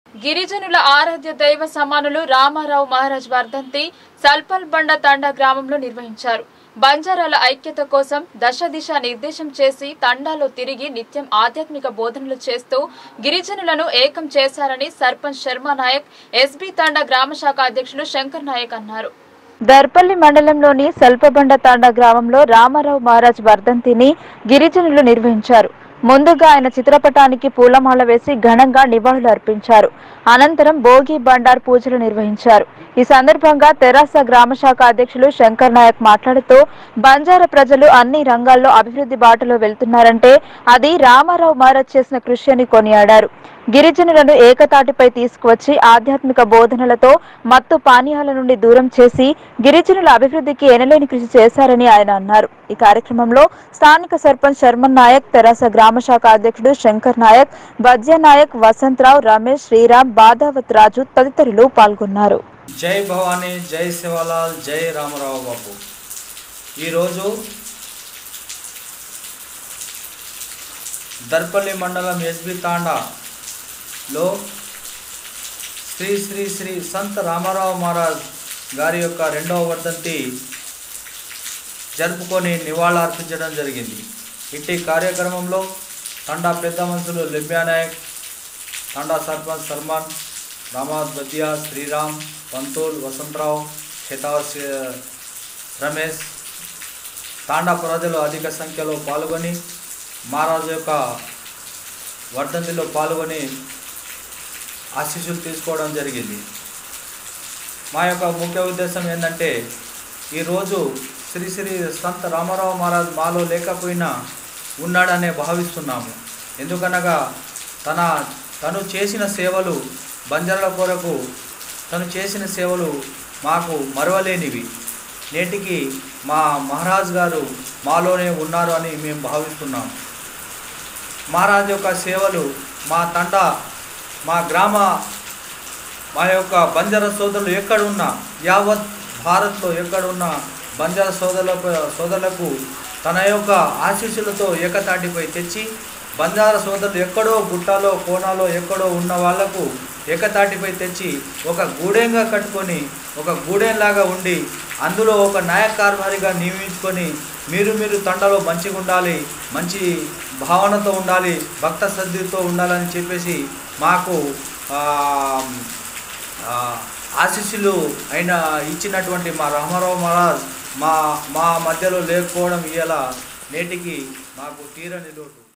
గిరిజనుల ఆరాధ్య దైవ సమానులు రామారావు మహారాజ్ వర్ధంతి సల్పల్ బండ తండా గ్రామంలో నిర్వహించారు బంజారాల ఐక్యత కోసం దశ దిశ నిర్దేశం చేసి తండాలో తిరిగి నిత్యం ఆధ్యాత్మిక బోధనలు చేస్తూ గిరిజనులను ఏకం చేశారని సర్పంచ్ శర్మ నాయక్ ఎస్బీ తండా గ్రామ శాఖ అధ్యక్షులు శంకర్ నాయక్ అన్నారు దర్పల్లి మండలంలోని సల్పబండ తాండా గ్రామంలో రామారావు మహారాజ్ వర్ధంతిని గిరిజనులు నిర్వహించారు ముందుగా ఆయన చిత్రపటానికి పూలమాల వేసి ఘనంగా నివాళులు అర్పించారు అనంతరం భోగి బండార్ పూజలు నిర్వహించారు ఈ సందర్భంగా తెరాస గ్రామ శాఖ అధ్యక్షులు శంకర్ నాయక్ మాట్లాడుతూ బంజారా ప్రజలు అన్ని రంగాల్లో అభివృద్ధి బాటలో వెళ్తున్నారంటే అది రామారావు మహారాజ్ చేసిన కృషి అని కొనియాడారు గిరిజనులను ఏకతాటిపై తీసుకువచ్చి ఆధ్యాత్మిక బోధనలతో మత్తు పానీయాల నుండి దూరం చేసి గిరిజనుల అభివృద్ధికి ఎనలేని కృషి చేశారని ఆయన అన్నారు ఈ కార్యక్రమంలో స్థానిక సర్పంచ్ శర్మన్ నాయక్ తెరాస గ్రామ శాఖ అధ్యక్షుడు శంకర్ నాయక్ బజ్య నాయక్ వసంతరావు రమేష్ శ్రీరామ్ బాధావత్ రాజు తదితరులు పాల్గొన్నారు జై భవానీ జై శివలాల్ జై రామరావు బాబు ఈరోజు దర్పల్లి మండలం ఎస్బి తాండాలో శ్రీ శ్రీ శ్రీ సంత్ రామారావు మహారాజ్ గారి యొక్క రెండవ వర్ధంతి జరుపుకొని నివాళులర్పించడం జరిగింది ఇట్టి కార్యక్రమంలో తండా పెద్ద మనుషులు లింబ్యా నాయక్ తండా సర్పంచ్ సల్మాన్ రామాద్ బదియా శ్రీరామ్ పంతూల్ వసంతరావు ఖేతావర్ రమేష్ తాండా ప్రజలు అధిక సంఖ్యలో పాల్గొని మహారాజు యొక్క వర్ధంతిలో పాల్గొని ఆశీస్సులు తీసుకోవడం జరిగింది మా యొక్క ముఖ్య ఉద్దేశం ఏంటంటే ఈరోజు శ్రీ శ్రీ సంత రామారావు మహారాజ్ మాలో లేకపోయినా ఉన్నాడనే భావిస్తున్నాము ఎందుకనగా తన తను చేసిన సేవలు బంజారాల కొరకు తను చేసిన సేవలు మాకు మరవలేనివి నేటికి మా మహారాజ్ గారు మాలోనే ఉన్నారు అని మేము భావిస్తున్నాము మహారాజ్ యొక్క సేవలు మా తండ మా గ్రామ మా యొక్క బంజార సోదరులు ఎక్కడున్నా యావత్ భారత్లో ఎక్కడున్నా బంజార సోదరులకు సోదరులకు తన యొక్క ఆశీస్సులతో ఏకతాటిపై తెచ్చి బంజార సోదరులు ఎక్కడో గుట్టలో కోనాలో ఎక్కడో ఉన్న వాళ్లకు ఏకతాటిపై తెచ్చి ఒక గూడెంగా కట్టుకొని ఒక గూడెంలాగా ఉండి అందులో ఒక నాయకార్భారిగా నియమించుకొని మీరు మీరు తండలో మంచిగా ఉండాలి మంచి భావనతో ఉండాలి భక్త శ్రద్ధతో ఉండాలని చెప్పేసి మాకు ఆ, ఆ, ఆశీస్సులు అయిన ఇచ్చినటువంటి మా రామారావు మహారాజ్ మా మా మధ్యలో లేకపోవడం ఇవాళ నేటికి మాకు తీరని లోటు